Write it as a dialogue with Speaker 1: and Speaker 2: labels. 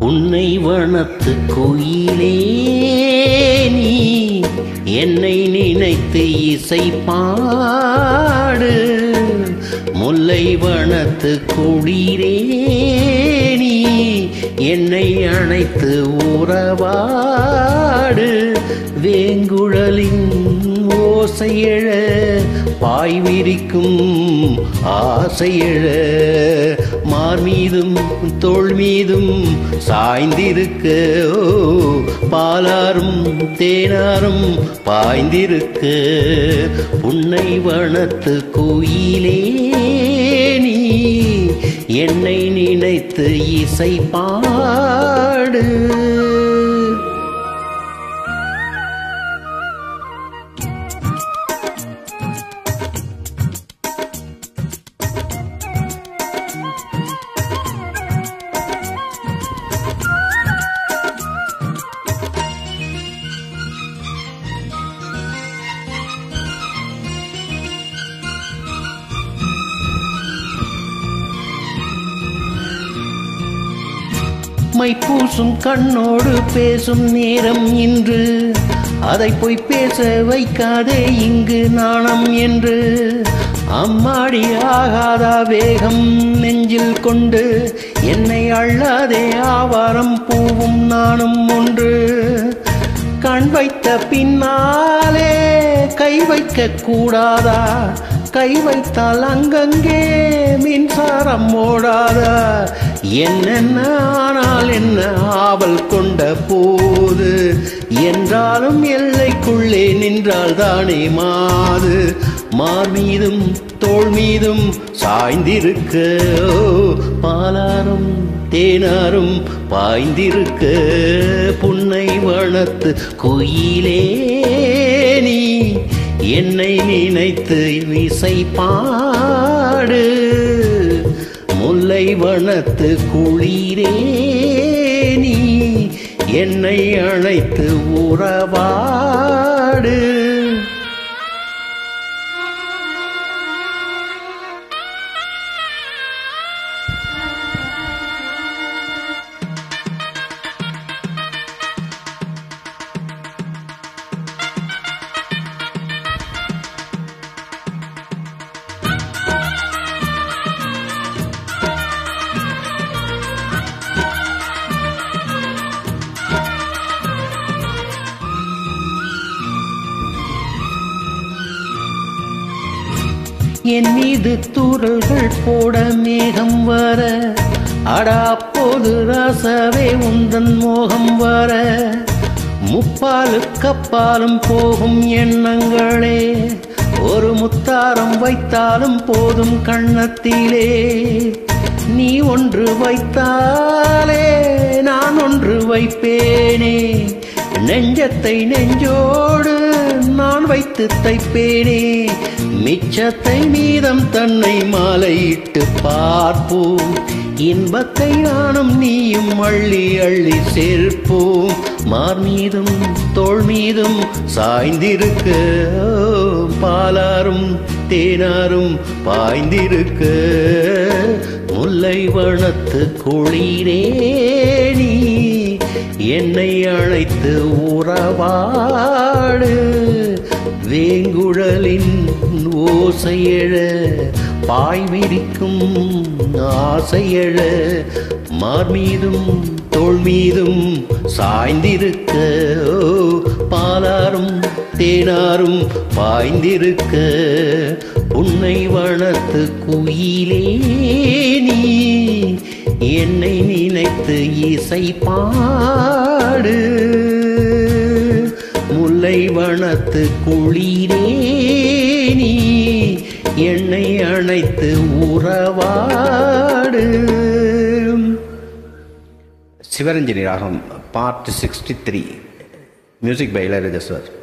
Speaker 1: உன்னை வனத்து குயிலே நீ என்னை நினைத்து இசை பாடு முல்லை வனத்து குளிரே நீ என்னை அணைத்து உறவாடு வேங்குழலின் ஓசையழ பாய் விரிக்கும் ஆசையழ மார் மீதும் தோள் மீதும் சாய்ந்திருக்க ஓ, பாலாரும் தேனாரும் பாய்ந்திருக்க புன்னை வனத்து குயிலே நீ என்னை நினைத்து இசை பாடு மை பூசும் கண்ணோடு பேசும் நேரம் இன்று அதை போய் பேச வைக்காதே இங்கு நாணம் என்று அம்மாடி ஆகாதா வேகம் நெஞ்சில் கொண்டு என்னை அள்ளாதே ஆவாரம் பூவும் நானும் ஒன்று கண் வைத்த பின்னாலே கை வைக்க கூடாதா கை வைத்தால் அங்கங்கே மின்சாரம் ஓடாதா என்னென்ன ஆனால் என்ன ஆவல் கொண்ட போது என்றாலும் எல்லைக்குள்ளே நின்றால் தானே மாது மார் மீதும் தோள் மீதும் சாய்ந்திருக்க ஓ, பாலாரும் தேனாரும் பாய்ந்திருக்க புன்னை வனத்து குயிலே நீ என்னை நினைத்து இசை பாடு முல்லை வனத்து குளிரே நீ என்னை அழைத்து உறவாடு என் மீது தூறல்கள் போட மேகம் வர அடா அப்போது ராசாவே உந்தன் மோகம் வர முப்பாலுக்கு அப்பாலும் போகும் எண்ணங்களே ஒரு முத்தாரம் வைத்தாலும் போதும் கண்ணத்திலே நீ ஒன்று வைத்தாலே நான் ஒன்று வைப்பேனே நெஞ்சத்தை நெஞ்சோடு நான் வைத்து தைப்பேனே மிச்சத்தை மீதம் தன்னை மாலையிட்டு பார்ப்போம் இன்பத்தை நானும் நீயும் அள்ளி அள்ளி சேர்ப்போம் மார் மீதும் தோள் மீதும் சாய்ந்திருக்க பாலாரும் தேனாரும் பாய்ந்திருக்க முல்லை வனத்து குளிரே நீ என்னை அழைத்து உறவாடு வேங்குழலின் ஓசையழ பாய் விரிக்கும் ஆசையழ மார் மீதும் தோள் மீதும் சாய்ந்திருக்க ஓ, பாலாரும் தேனாரும் பாய்ந்திருக்க உன்னை வனத்து குயிலே நீ என்னை நினைத்து இசை பாடு முல்லை வனத்து குளிரே நீ என்னை அணைத்து உறவாடு சிவரஞ்சனி ராகம் part sixty three music by Ilaiyaraaja sir